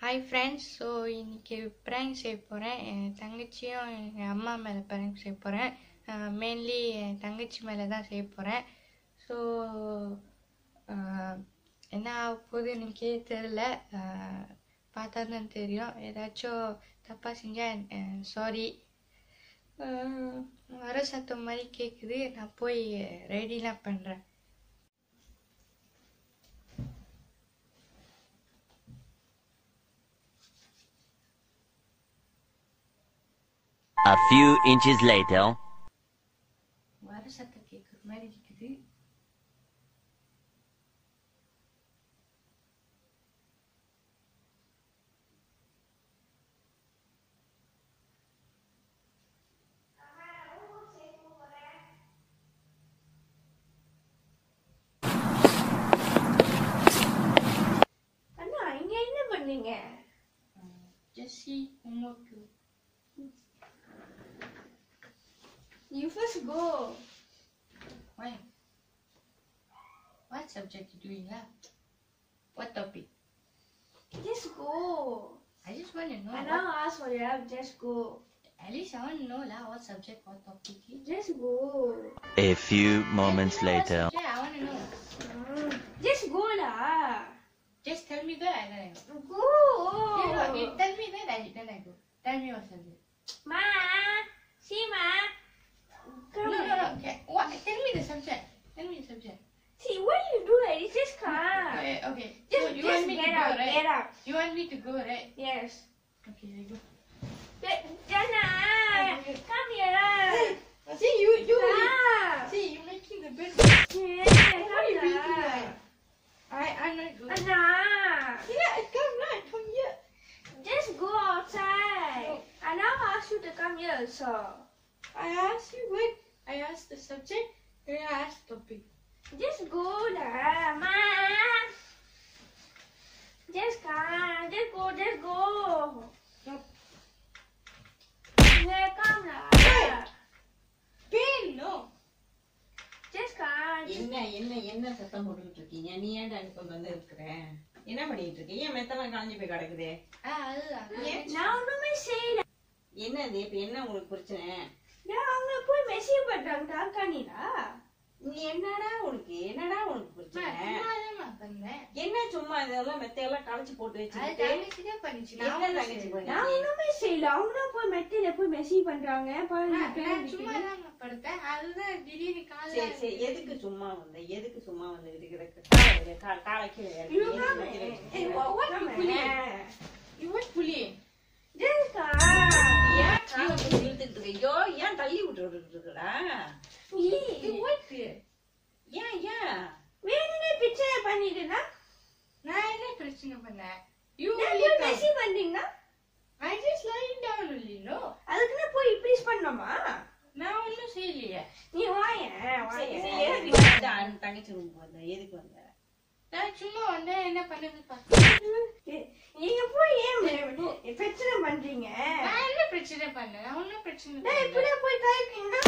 Hi friends so இன்னைக்கு prank செய்ய போகிறேன் என் தங்கச்சியும் எங்கள் அம்மா மேலே ப்ராங்க் செய்ய போகிறேன் மெயின்லி என் தங்கச்சி மேலே தான் செய்ய போகிறேன் ஸோ என்ன ஆக போகுது எனக்கே தெரில பார்த்தா தான் தெரியும் ஏதாச்சும் தப்பாக செஞ்சால் சாரி வர சத்தம் மாதிரி கேட்குது நான் போய் ரெடிலாம் பண்ணுறேன் A few inches later. வர சத்தம் கேட்குற மாதிரி இருக்குது அண்ணா இங்க என்ன பண்ணீங்க Jessie homework you first go Why? What subject you doing lah? What topic? Just go I just want to know. அண்ணா What, as for you just go at least I want to know lah what subject, what topic is. Just go A few moments Tell me what later. subject, I want to know. Just go லா Just tell me that and then I go. Go Yeah, no, you tell me that I, then I go. Tell me what subject. மா Seema No, no, no. Okay. What? Tell me the subject. Tell me the subject. See, what you do like this? Just come. Okay, okay. Just, so you just want me get to go, out, right? get out. You want me to go, right? Yes. Okay, I go. Get, Jana, come here. See, you, you. Come. See, you making the bed. Yeah, Why come you beating here. her? I, I'm not going. Anna, Yeah, come now, come here. just go outside. No. Anna asked you to come here also. I asked you what? I asked the subject, then I asked topic. Just go there, ma. Just come, just go, just go. No. Yeah, come here. Pain, no. Just come. என்ன என்ன என்ன சத்தம் போட்டுக்கிட்டு இருக்கீங்க நீ ஏன்டா இப்ப வந்து இருக்கிற என்ன பண்ணிட்டு இருக்கீங்க ஏன் மெத்தெல்லாம் காஞ்சி போய் கிடக்குது Ah, அதுதான். நான் ஒண்ணுமே செய்யல என்னது இப்ப என்ன உங்களுக்கு பிரச்சனை நான் அவங்க போய் மெசேஜ் பண்றாங்க தாக்கானிலா நீ என்னடா உனக்கு என்னடா உனக்கு அம்மா, பிரச்சனை சும்மாதாம்மா பண்ணேன். என்ன சும்மா இதெல்லாம் மெத்தையெல்லாம் களைச்சு போட்டு அது வச்சுக்கிட்டு தங்கச்சிதான் பண்ணிச்சு. நான் என்ன ஒண்ணும் தங்கச்சி செய்யல. நான் பண்ணி ஒண்ணுமே செய்யல அவங்க தான் போய் மெத்தையில போய் மெசேஜ் பண்றாங்க பாருங்க நான் பேர் நான் இருக்கு. சும்மாதாம்மா படுத்தேன். அதுதான் திடீர்னு காலைல சரி சரி எதுக்கு சும்மா வந்த எதுக்கு சும்மா வந்து இருக்கிற காலைக்கு You come here. Hey, what- what Come you pulling? here. You what bullying? Just come. ஏன் காலை பிடிச்சி இழுத்துக்கிட்டு இருக்க ஐயோ ஏன் தள்ளி விட்டு இருக்கடா You ஏய், what? ஏன் ஏன் வேணும்னே பிச்சை பண்ணிட்டுனா நான் என்ன பிரச்சனை பண்ணேன்? You நான் only போய் come. மெசேஜ் பண்றீங்கன்னா I just lying down only, no? அதுக்குன்னு போய் இப்படி பண்ணோமா நான் ஒண்ணும் செய்யலையே. நீ வாயேன் சரி, வாயேன் சரி, எதுக்கு வந்து அண்ணன் தங்கச்சி ரூமுக்கு வந்த எதுக்கு வந்த நான் சும்மா வந்தேன் என்ன பண்ணுறது பார்த்தேன். நீங்க போய் ஏன் மெ- பிரச்சனை பண்றீங்க நான் என்ன பிரச்சனை பண்ணேன்? நான் ஒண்ணும் பிரச்சனை நான் பண்ணல. இப்படியே போய் கழிப்பீங்கன்னா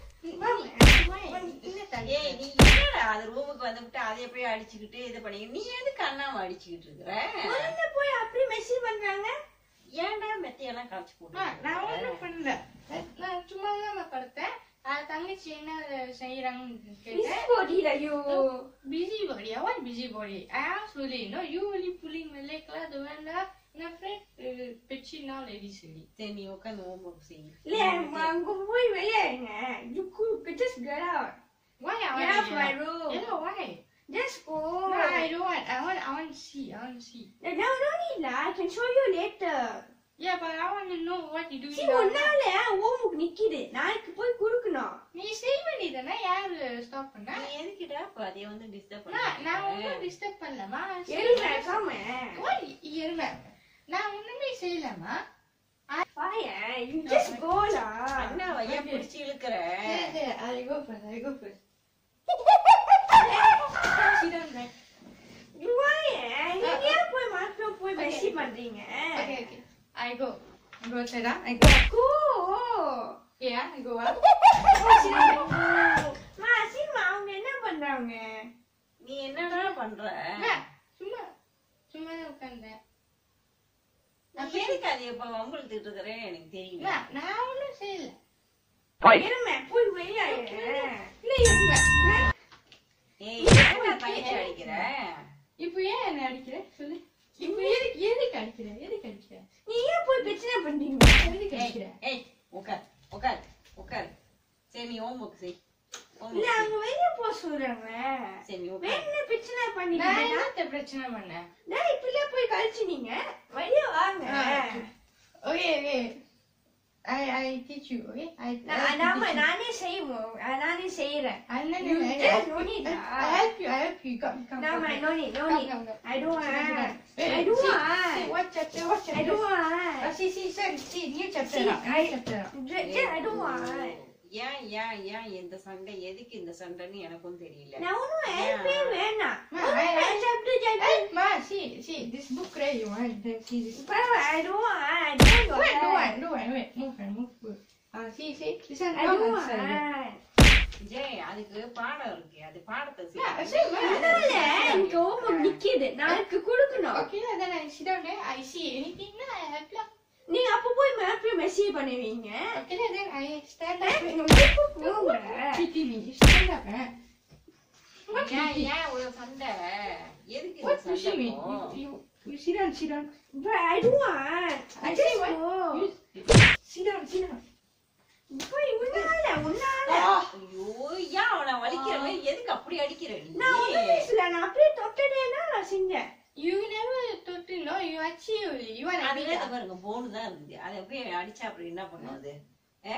இல்ல தங்கச்சி. ஏய் நீ என்னடா அது ரூமுக்கு வந்து விட்டு அதை போய் அடிச்சுக்கிட்டு இது பண்ணி நீ எதுக்கு அண்ணாவை அடிச்சுக்கிட்டு இருக்கிற முதல்ல போய் அப்படி மெசேஜ் பண்றாங்க ஏன்டா மெத்தையெல்லாம் களைச்சு ஆ, நான் போட்டு ஒண்ணும் பண்ணல. நான் சும்மா தான் படுத்தேன். அது தங்கச்சி என்ன செய்யறாங்கன்னு பிஸி கேட்டேன். போடியில ஐயோ Busy body. I want busy body. I asked Willie, no, you only pulling my leg lah, the one lah. My friend, uh, pitching now ladies really. சரி நீ உட்காந்து ஹோம்ஒர்க் செய்ய இல்ல அங்க போய் வெளியாடுங்க you could just get out Why I get want out my room Yeah, why? just go No, I don't want. I want. I want to see. I want to see. no no need lah I can show you later Yeah, but I want to know what you do. see ஒன்னால ஓமுக்கு நிக்குது நாளைக்கு போய் குடுக்கணும் நீ செய்ய வேண்டியதுனா யாரு stop பண்ணா நீ எதுக்குடா இப்ப அதைய வந்து டிஸ்டர்ப் நான் நான் பண்ண ஒன்றும் டிஸ்டர்ப் பண்ணலமா எருமை காம எருமை நான் ஒண்ணுமே செய்யலமா வாயேன் you just go lah அண்ணாவை ஏன் பிடிச்சி இழுக்கிற I go first. I go first. Sit down, man. you வாயேன் நீங்க ஏன் போய் மாத்திரம் போய் Okay. மெசேஜ் பண்றீங்க Okay, okay. I go. I go sit down. I go. go Yeah, I go up. மா சீமா அவங்க என்ன பண்றாங்க நீ என்னடா பண்ற அம்மா, சும்மா சும்மா தான் உட்கார்ந்தேன் நான் எதுக்கு அது இப்ப வம்பிழுத்துட்டு இருக்கிறேன் எனக்கு தெரியல அம்மா, நான் ஒன்றும் செய்யல இருமே போய் வெளியே இல்லை இருங்க ஏய் ஏன்டா பையன் அடிக்கிற இப்போ ஏன் என்ன அடிக்கிற சொல்லு இப்போ எதுக்கு எதுக்கு அடிக்கிற எதுக்கு அடிக்கிற நீ ஏன் போய் பிரச்சனை பண்றீங்க எதுக்கு ஏய் அடிக்கிற ஏய் உட்கார் உட்கார் உட்கார் சரி நீ ஹோம் ஒர்க் செய் ஹோம் இல்ல ஒர்க் அவங்க வெளியே போக சொல்றாங்க சரி நீ உட்கார் வேணும்னு பிரச்சனை நான் பண்ணிட்டீங்க என்னத்த பிரச்சனை பண்ணேன் நான் இப்படிலாம் போய் கழிச்சு நீங்க வெளியே வாங்க okay okay I I teach you okay I நான் நாம நானே செய்வோம் அஹ் நானே செய்யறேன் அண்ணன் You just no need I that. help you I help you come come நாம come no need no come need come come I don't Sit down, sit down. want Wait, I don't see, want. see, what chapter what chapter I don't Ah, want see see see see new chapter See, now, new I- chapter now. J- J- I don't want ஏன் ஏன் ஏன் இந்த சண்டை எதுக்கு இந்த சண்டைன்னு எனக்கும் தெரியல நான் ஒன்னும் ஹெல்ப்பே வேணாம் Ma, I- I- சாப்பிட்டு சாப்பிட்டு Hey, ma, see, see, this book right you want, then see this. பரவாயில்ல I don't want I don't want Wait, do one, do one, wait, move and move. move. Ah, see, see, this one, I come don't answer. want Jai அதுக்கு பாடம் இருக்கு அது பாடத்தை Yeah, செய். see, ma. அதனால எனக்கு homework நிக்குது நாளைக்கு கொடுக்கணும் Okay, then I sit down there, I see anything, no, I help you. நீங்க அப்ப போய் மேப்ல மெசேஜ் பண்ணுவீங்க Okay, then I stand up. நீங்க மேப் போங்க Pity me, you stand up, eh? What ஏன் pity? ஏன் இவ்வளவு சண்டை எதுக்கு இந்த What சண்டை pushing me? இப்போ? You, you, you sit down, sit down. But I don't want I I say just what? go You, sit down, sit down. போய் உன்னால உன்னால Ah, ஐயோ ஏன் அவனை வலிக்கிற மாதிரி எதுக்கு அப்படி அடிக்கிற நீ நான் ஒண்ணுமே செய்யல நான் அப்படியே தொட்டதேனா நான் செஞ்சேன் you never thought to know, you achieve, you want to அதுவே be இது பாருங்க போனு தான் இருக்குது அதை அப்படியே அடிச்சா அப்படி என்ன பண்ணும் அது ஏ?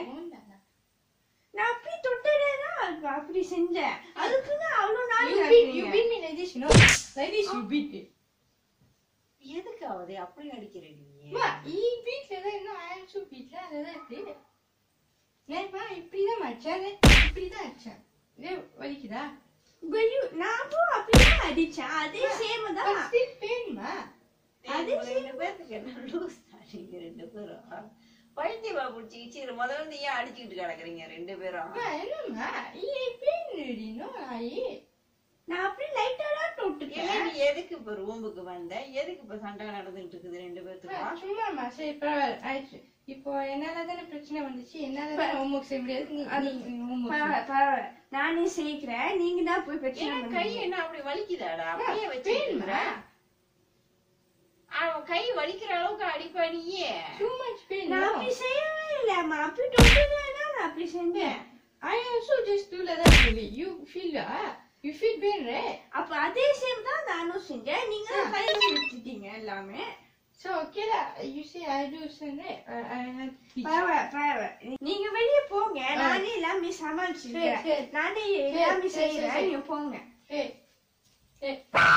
நான் அப்படியே தொட்டதேனா அப்படி செஞ்சேன் அதுக்குன்னு அவ்வளவு நாள் You beat, you beat me like this, you know. Like this, you beat me. எதுக்கு அவதை அப்படி அடிக்கிற நீ Ma, he beat like that, no, I also beat like that. நேர்மா இப்படிதான் மச்சான் இப்படிதான் அடிச்சேன் இதே வலிக்குதா வெளியூ நான் அப்போ அப்படியே அடிச்சேன் அதே சேம் தான் ஸ்டில் பெயின்மா அது ரெண்டு பேர்த்துக்கு என்ன லூஸ் நீங்க ரெண்டு பேரும் பைத்தியமா பிடிச்சிக்கிச்சு இதுல முதல்ல இருந்து ஏன் அடிச்சுக்கிட்டு கிடக்குறீங்க ரெண்டு பேரும் அம்மா என்னம்மா இது பெயின் ரெடினோ ஆயி நான் அப்படியே லைட்டா தான் இல்ல தொட்டுட்டேன் நீ எதுக்கு இப்ப ரூமுக்கு வந்த எதுக்கு இப்ப சண்டை நடந்துகிட்டு இருக்குது ரெண்டு பேர்த்துக்கும் சும்மாம்மா சரி பரவாயில்ல ஆயிடுச்சு இப்போ என்னால தானே பிரச்சனை வந்துச்சு என்னால தானே ஹோம்ஒர்க் செய்ய முடியாது நீ நீ ஹோம்ஒர்க் பரவாயில்ல பரவாயில்ல நானே செய்கிறேன் நீங்க தான் போய் பிரச்சனை ஏன் கை பண்ணுவீங்க என்ன அப்படி வலிக்குதாடா அப்படியே வச்சு பெயின்மா அவன் கை வலிக்கிற அளவுக்கு அடிப்பா நீயே டூ மச் பெயின் நான் அப்படி செய்யவே இல்லம்மா அப்படி தொட்டதேனா நான் அப்படி செஞ்சேன் I also just do like that only. You feel ah, you feel pain, right? அப்ப அதே சேம் தான் நானும் செஞ்சேன் நீங்க தான் கையில விட்டுட்டீங்க எல்லாமே So okay lah. You say I do something, right? I, I have teach. பரவாயில்ல பரவாயில்ல நீங்க வெளியே போங்க நானே எல்லாமே சரி, சமாளிச்சுக்கிறேன் சரி. நானே எல்லாமே சரி, சரி, செய்யறேன் சரி. நீங்க போங்க Hey, hey.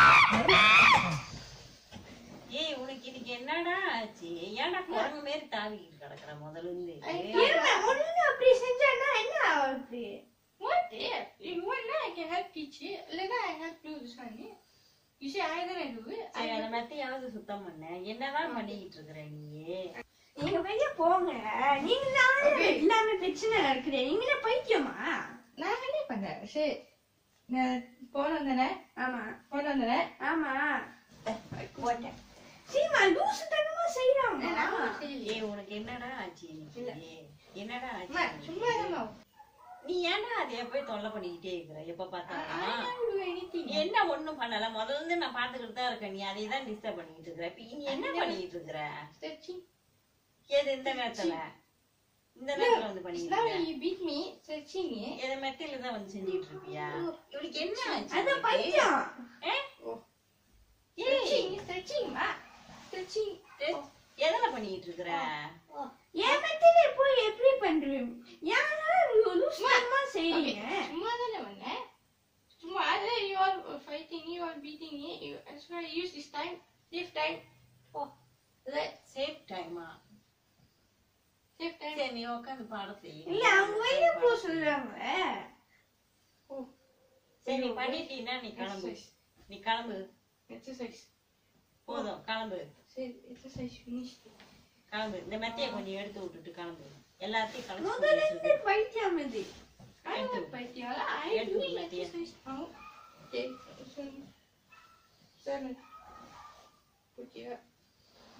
ஏய் உனக்கு இன்னைக்கு என்னடா ஆச்சு ஏன்டா குரங்கு மாரி தாவிக்கிட்டு கிடக்குற முதல்ல இருந்து இருங்க ஒண்ணு அப்படி செஞ்சேன்னா என்ன ஆகுது What if? You want now I can help teach you. Like I help do this one. Yeah? You say I gonna do it. சரி I அந்த மெத்தையாவது சுத்தம் பண்ண என்னதான் பண்ணிக்கிட்டு இருக்கிற நீ நீங்க வெளியே போங்க நீங்க தான் எல்லாமே பிரச்சனை நடக்குது நீங்களே பைத்தியமா நான் என்ன பண்ணேன் சரி நான் போன வந்தேனே ஆமா போன வந்தேனே ஆமா போட்டேன் சீமா லூசு தனமா செய்யறாங்க ஏய் உனக்கு என்னடா ஆச்சு இன்னைக்கு என்னடா அம்மா, ஆச்சு சும்மா இருமா நீ ஏன்டா அதைய போய் தொல்லை பண்ணிக்கிட்டே இருக்கிற எப்ப I பார்த்தாலும் don't do anything. நீ என்ன ஒண்ணும் பண்ணல முதல்ல இருந்து நான் பாத்துக்கிட்டு தான் இருக்கேன் நீ அதை தான் டிஸ்டர்ப் பண்ணிட்டு இருக்கிற இப்ப நீ என்ன பண்ணிட்டு இருக்கிற Stretching. ஏது இந்த நேரத்துல இந்த நேரத்துல வந்து பண்ணிட்டு Now இருக்க you beat me, stretching it. எதை மெத்தையில தான் வந்து செஞ்சுட்டு இருப்பியா இவளுக்கு என்ன ஆச்சு அத இன்னைக்கு? பைத்தியம் ஏ? Stretching, stretching, ma. Stretching. ஏய், எதுல பண்ணிட்டு இருக்கிற என் மெத்தில போய் எப்படி பண்றீங்க யாரும் லூசு தனமா செய்றீங்க சும்மா தானே வந்தேன் சும்மா அதே you all fighting you all beating me you that's why I use this time save time oh that save டைமா save time சரி நீ உட்காந்து பாடம் செய் இல்ல அவங்க வெளியே போக சொல்றாங்க oh சரி நீ பண்ணிட்டீன்னா நீ கிளம்பு exercise நீ கிளம்பு exercise போதும் கிளம்பு say exercise finished கிளம்பு இந்த மெத்தைய கொஞ்சம் எடுத்து விட்டுட்டு கிளம்பு எல்லாத்தையும் கலச்சு முதல்ல போட்டு இருந்து பைத்தியம் இது I எடுத்து don't விடு. fight you I எடுத்து do விடு மெத்தைய. exercise now okay seven seven put it up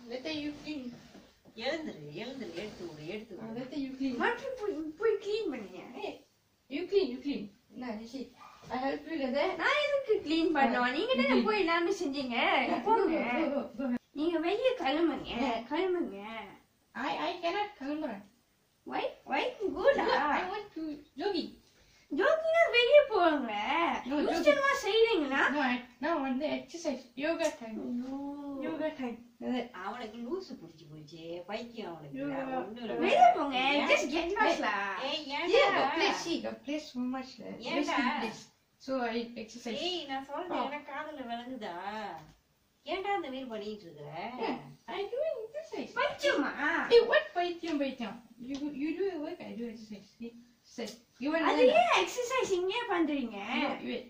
later you clean எழுந்துரு எழுந்துரு எடுத்து விடு எடுத்து uh, விடு later you clean மட்டும் போய் போய் க்ளீன் பண்ணுங்க hey you clean you clean nah you see I help you later நான் எதுக்கு க்ளீன் பண்ணுவோம் நீங்க தானே போய் எல்லாமே செஞ்சீங்க போங்க go, go, go. நீங்க வெளிய கிளம்புங்க கிளம்புங்க I I cannot கிளம்புறேன் வை வை கூடா I want to jogging ஜோக்கிங்கா வெளிய போங்க No, லூஸ்டமா செய்றீங்களா no I no வந்து exercise yoga time yoga time Like that. அவனுக்கு லூசு புடிச்சு போச்சு பைத்தியம் அவனுக்கு ஐயோ. ஒண்ணும் இல்ல. வெளிய போங்க ஏன்? just get lost லா ஏய், Yeah, ஏன்டா? the place, see, the place so much. Uh, Yeah, resting da. place. So I exercise. ஏய் நான் சொல்றது Oh. எனக்கு காதுல விளங்குதா ஏன்டா இந்த மாதிரி பண்ணிட்டு இருக்கிற Yeah, I do exercise. பச்சமா Hey, what பைத்தியம் பைத்தியம்? You you do your work, I do exercise. See, say, you want அது ஏன் எக்ஸசைஸ் இங்க பண்றீங்க Wait.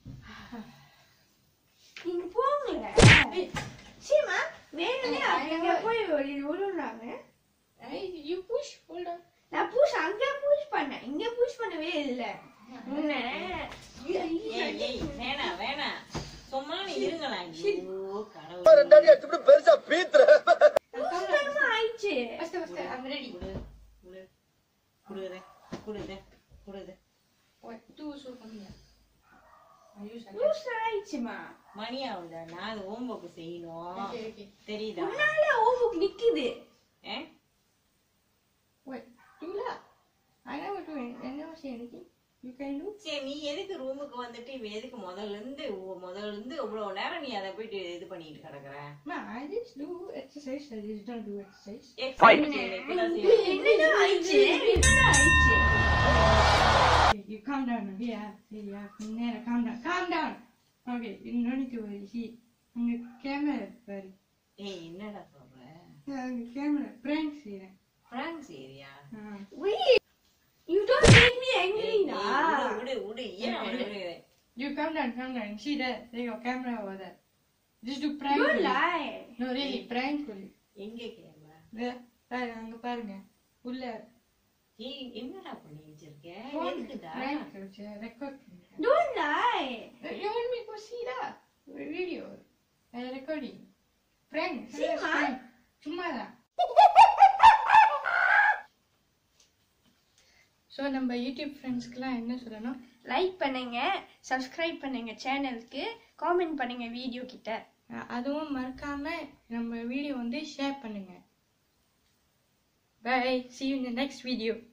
நீங்க போங்க சீமா வேணும்னே அங்க போய் ஒரு விழுறாங்க Hey, you push. Hold on. நான் புஷ் அங்க புஷ் பண்ணேன் இங்க புஷ் பண்ணவே இல்ல உன்னை ஏய் ஏய் வேணாம் வேணாம் சும்மா நீ இருங்களா ஐயோ கடவுளே லூஸ்டமா ஆயிடுச்சு First, first, I'm ready. குடு குடு குடுதே குடுதே குடுதே What? Two so for me. I use like loose ஆயிடுச்சுமா மணி ஆகுதா நான் அது ஹோம்ஒர்க் செய்யணும் Okay, okay. தெரியுதா உன்னால ஓமுக்கு நிக்குது ஏ? What? Do lah. I never do any, I never say anything. You can do. சரி நீ எதுக்கு ரூமுக்கு வந்துட்டு இவ எதுக்கு முதல்ல இருந்து உ- முதல்ல இருந்து இவ்வளவு நேரம் நீ அதை போயிட்டு இது பண்ணிட்டு கிடக்குற Ma, I just do exercise. I just don't do exercise. Exercise செய்யல, இப்பதான் செய்யணும். என்னதான் ஆயிடுச்சு என்னதான் ஆயிடுச்சு Okay, you calm down. now. Yeah, yeah, yeah. Nana, calm down. Calm down. Okay, you no need to worry. See, அங்க camera பாரு ஏய் என்னடா சொல்ற அங்க கேமரா பிராங்க் செய்யறேன் pranks area Wait, you don't make me angry ஏய், na. விடு விடு விடு ஏன் அவனை விடு? You calm down, calm down. See that? There your camera over there. Just do prank. Don't only. lie. No, really, prank only. எங்க camera There, பாரு, அங்க பாருங்க உள்ள ஏய் என்னடா பண்ணி வச்சிருக்க phone எதுக்குடா prank வச்சு record பண்றேன். Don't lie. You want me to see that? Video. Uh, recording. Prank. See, ma. prank. சும்மாதான் ஸோ நம்ம யூடியூப் ஃப்ரெண்ட்ஸ்க்குலாம் என்ன சொல்லணும் லைக் பண்ணுங்க சப்ஸ்கிரைப் பண்ணுங்க சேனலுக்கு காமெண்ட் பண்ணுங்க வீடியோ கிட்ட அஹ் அதுவும் மறக்காம நம்ம வீடியோ வந்து ஷேர் பண்ணுங்க bye see you in the next video